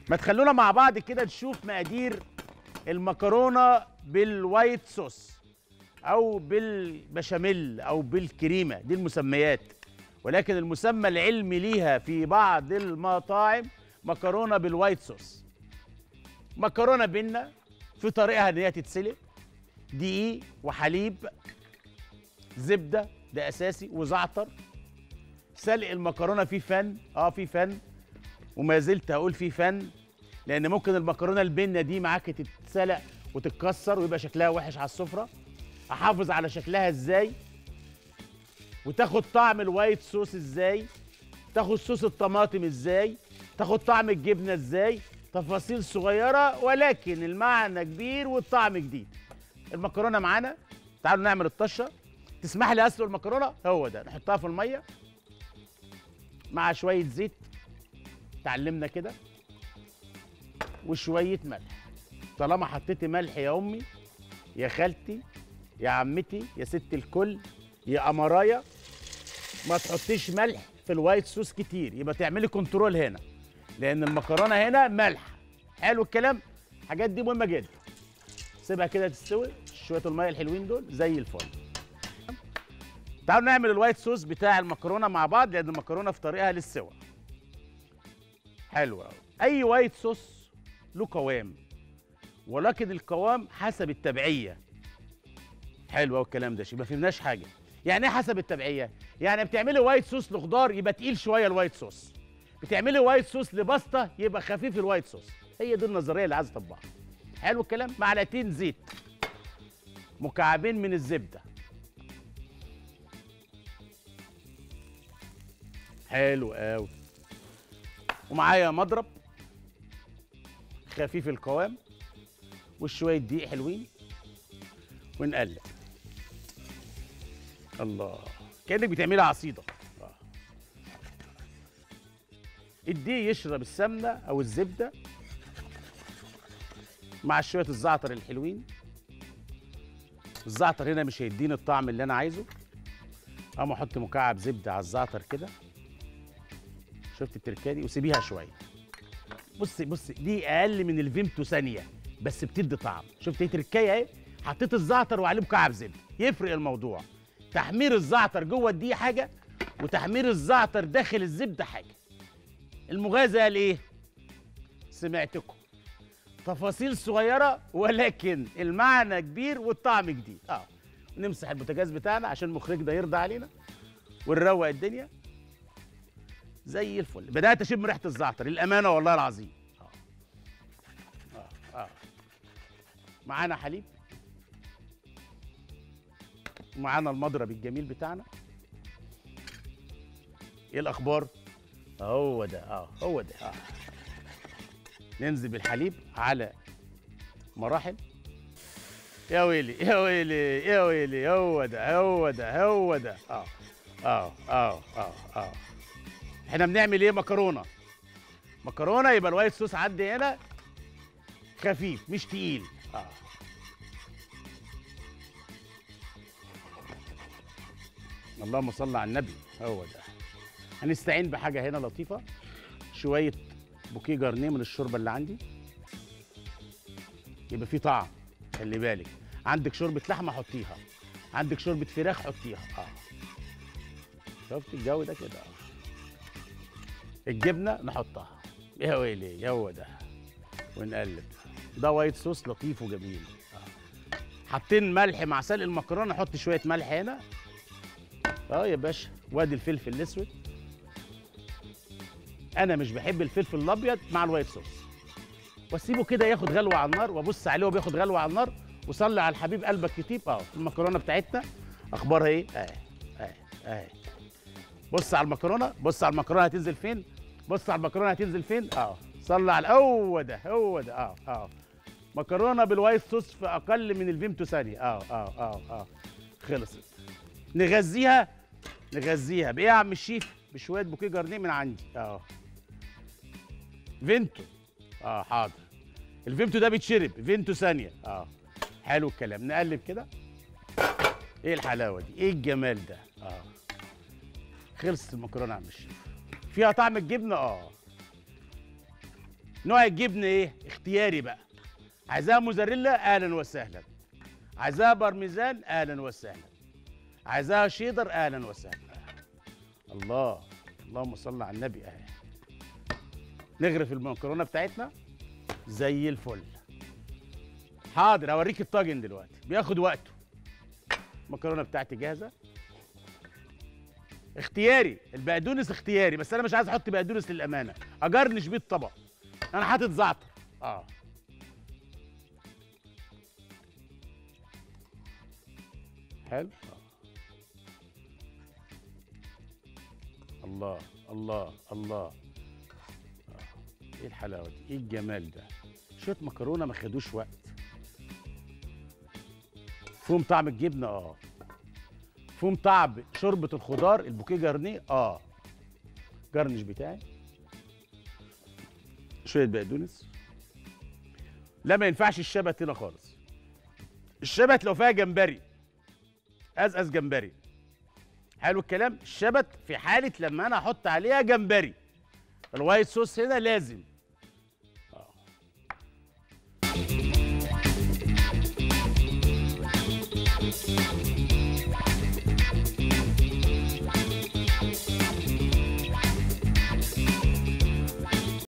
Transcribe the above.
ما تخلونا مع بعض كده نشوف مقادير المكرونه بالوايت صوص او بالبشاميل او بالكريمه دي المسميات ولكن المسمى العلمي ليها في بعض المطاعم مكرونه بالوايت صوص مكرونه بينا في طريقها ان هي تتسلق دقيق وحليب زبده ده اساسي وزعتر سلق المكرونه فيه فن اه فيه فن وما زلت هقول فيه فن لان ممكن المكرونه البنه دي معاك تتسلق وتتكسر ويبقى شكلها وحش على السفره احافظ على شكلها ازاي وتاخد طعم الوايت صوص ازاي تاخد صوص الطماطم ازاي تاخد طعم الجبنه ازاي تفاصيل صغيره ولكن المعنى كبير والطعم جديد المكرونه معانا تعالوا نعمل الطشه تسمح لي اسلق المكرونه هو ده نحطها في الميه مع شويه زيت تعلمنا كده وشويه ملح طالما حطيتي ملح يا امي يا خالتي يا عمتي يا ست الكل يا امرايا ما تحطيش ملح في الوايت صوص كتير يبقى تعملي كنترول هنا لان المكرونه هنا ملح حلو الكلام الحاجات دي مهمه جدا سيبها كده تستوي شويه الميه الحلوين دول زي الفل تعالوا نعمل الوايت صوص بتاع المكرونه مع بعض لان المكرونه في طريقها للسوا حلو قوي اي وايت صوص له قوام ولكن القوام حسب التبعيه حلو قوي الكلام ده ما فهمناش حاجه يعني ايه حسب التبعيه يعني بتعملي وايت صوص لخضار يبقى تقيل شويه الوايت صوص بتعملي وايت صوص لباستا يبقى خفيف الوايت صوص هي دي النظريه اللي عايز اطبقها حلو الكلام معلقتين زيت مكعبين من الزبده حلو قوي ومعايا مضرب خفيف القوام وشويه دقيق حلوين ونقلب الله كانك بتعملي عصيده آه. الدقيق يشرب السمنه او الزبده مع شويه الزعتر الحلوين الزعتر هنا مش هيديني الطعم اللي انا عايزه اقوم احط مكعب زبده على الزعتر كده شفت التركه دي وسيبيها شويه بصي بصي دي اقل من الفيمتو ثانيه بس بتدي طعم شفت ايه تركايه اهي حطيت الزعتر وعليه مكعب زبده يفرق الموضوع تحمير الزعتر جوه الدقيق حاجه وتحمير الزعتر داخل الزبده حاجه المغازى قال ايه سمعتكم تفاصيل صغيره ولكن المعنى كبير والطعم جديد اه نمسح البوتاجاز بتاعنا عشان المخرج ده يرضى علينا ونروق الدنيا زي الفل بدات اشم ريحه الزعتر الامانه والله العظيم اه اه اه معانا حليب معانا المضرب الجميل بتاعنا ايه الاخبار هو ده اه هو ده اه ننزل بالحليب على مراحل يا ويلي يا ويلي يا ويلي هو ده هو ده هو ده اه اه اه اه اه احنا بنعمل ايه مكرونه مكرونه يبقى الوايت صوص عندي هنا خفيف مش تقيل اه اللهم صل على النبي هو ده هنستعين بحاجه هنا لطيفه شويه بوكيه جرنيه من الشوربه اللي عندي يبقى فيه طعم خلي بالك عندك شوربه لحمه حطيها عندك شوربه فراخ حطيها اه شفت الجو ده كده اه الجبنه نحطها يا ويلي هو ده ونقلب ده وايت صوص لطيف وجميل آه. حاطين ملح مع سلق المكرونه نحط شويه ملح هنا اه يا باشا وادي الفلفل الاسود انا مش بحب الفلفل الابيض مع الوايت صوص واسيبه كده ياخد غلوه على النار وابص عليه وهو بياخد غلوه على النار وصلي على الحبيب قلبك كتيب اه المكرونه بتاعتنا اخبارها ايه اهي اهي اهي بص على المكرونه بص على المكرونه هتنزل فين بص على المكرونه هتنزل فين اه صلي على هو ده هو ده اه اه مكرونه بالوايت صوص في اقل من الفيمتو ثانيه اه اه اه اه خلصت نغذيها نغذيها بايه يا عم الشيف بشويه بوكيه جرنيه من عندي اه فينتو اه حاضر الفيمتو ده بيتشرب فينتو ثانيه اه حلو الكلام نقلب كده ايه الحلاوه دي ايه الجمال ده اه خلصت المكرونه يا عم الشيف فيها طعم الجبنه اه نوع الجبن ايه اختياري بقى عايزاها موزاريلا اهلا وسهلا عايزاها بارميزان اهلا وسهلا عايزاها شيدر اهلا وسهلا الله اللهم صل على النبي اهي نغرف المكرونه بتاعتنا زي الفل حاضر اوريك الطاجن دلوقتي بياخد وقته المكرونه بتاعتي جاهزه اختياري البقدونس اختياري بس انا مش عايز احط بقدونس للامانه اجرنش بيه الطبق انا حاطط زعتر اه حلو آه. الله الله الله آه. ايه الحلاوه دي ايه الجمال ده شويه مكرونه ما خدوش وقت فيهم طعم الجبنه اه فيهم طعم شوربه الخضار البوكيه جرنيه اه جرنش بتاعي شويه بقدونس لا ما ينفعش الشبت هنا خالص الشبت لو فيها جمبري ازقز جمبري حلو الكلام الشبت في حاله لما انا احط عليها جمبري الوايت صوص هنا لازم آه.